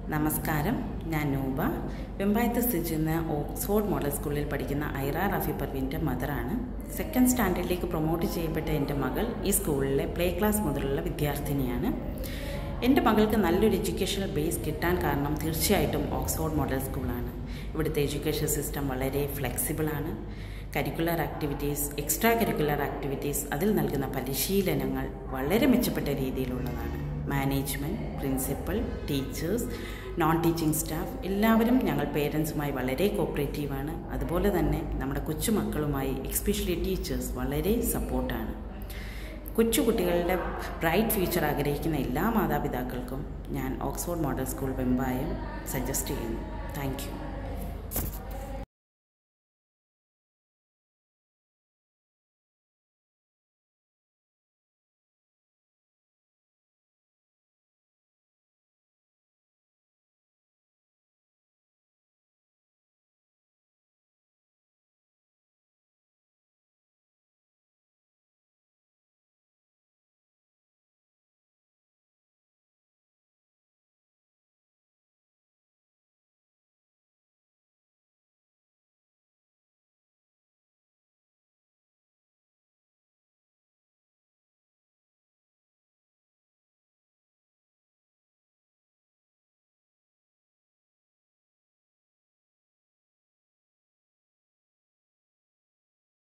നമസ്കാരം ഞാൻ നൂബ വെമ്പായത്ത് സ്ഥിതി ചെയ്യുന്ന ഓക്സ്ഫോർഡ് മോഡൽ സ്കൂളിൽ പഠിക്കുന്ന ഐറ റഫി പർവീൻ്റെ മദറാണ് സെക്കൻഡ് സ്റ്റാൻഡേർഡിലേക്ക് പ്രൊമോട്ട് ചെയ്യപ്പെട്ട എൻ്റെ മകൾ ഈ സ്കൂളിലെ പ്ലേ ക്ലാസ് മുതലുള്ള വിദ്യാർത്ഥിനിയാണ് എൻ്റെ മകൾക്ക് നല്ലൊരു എഡ്യൂക്കേഷണൽ ബേസ് കിട്ടാൻ കാരണം തീർച്ചയായിട്ടും ഓക്സ്ഫോർഡ് മോഡൽ സ്കൂളാണ് ഇവിടുത്തെ എഡ്യൂക്കേഷൻ സിസ്റ്റം വളരെ ഫ്ലെക്സിബിളാണ് curricular activities extra curricular activities അതിൽ നൽകുന്ന പരിശീലനങ്ങൾ വളരെ മെച്ചപ്പെട്ട രീതിയിലുള്ളതാണ് management principal teachers non teaching staff എല്ലാവരും ഞങ്ങൾ പേരൻസുമായി വളരെ കോപ്പറേറ്റീവാണ് അതുപോലെ തന്നെ നമ്മുടെ കൊച്ചുമക്കളുമായി എക്സ്പെഷ്യലി ടീച്ചേഴ്സ് വളരെ സപ്പോർട്ടാണ് കൊച്ചുകുട്ടികളുടെ ബ്രൈറ്റ് ഫ്യൂച്ചർ ആഗ്രഹിക്കുന്ന എല്ലാ മാതാപിതാക്കൾക്കും ഞാൻ Oxford model school Vembayam suggest ചെയ്യുന്നു താങ്ക് യു